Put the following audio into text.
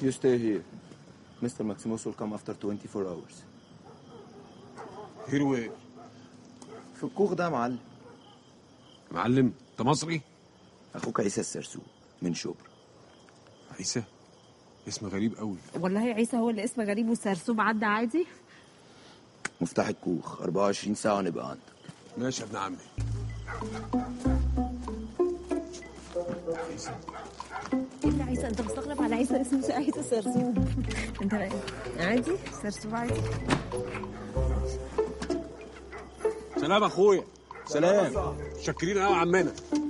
You stay here. Mr. Maximus will come after 24 hours. هير وير في الكوخ ده يا معلم معلم انت مصري اخوك عيسى السرسوق من شبرا عيسى اسم غريب قوي والله عيسى هو اللي اسم غريب والسرسوب عدى عادي مفتاح الكوخ 24 ساعة ونبقى عندك ماشي يا ابن عمي ايه اللي عيسى انت مستغرب على عيسى اسمه عيسى سرسوب انت عادي سرسوب عادي سلام اخويا سلام شاكرين قوي يا عمنا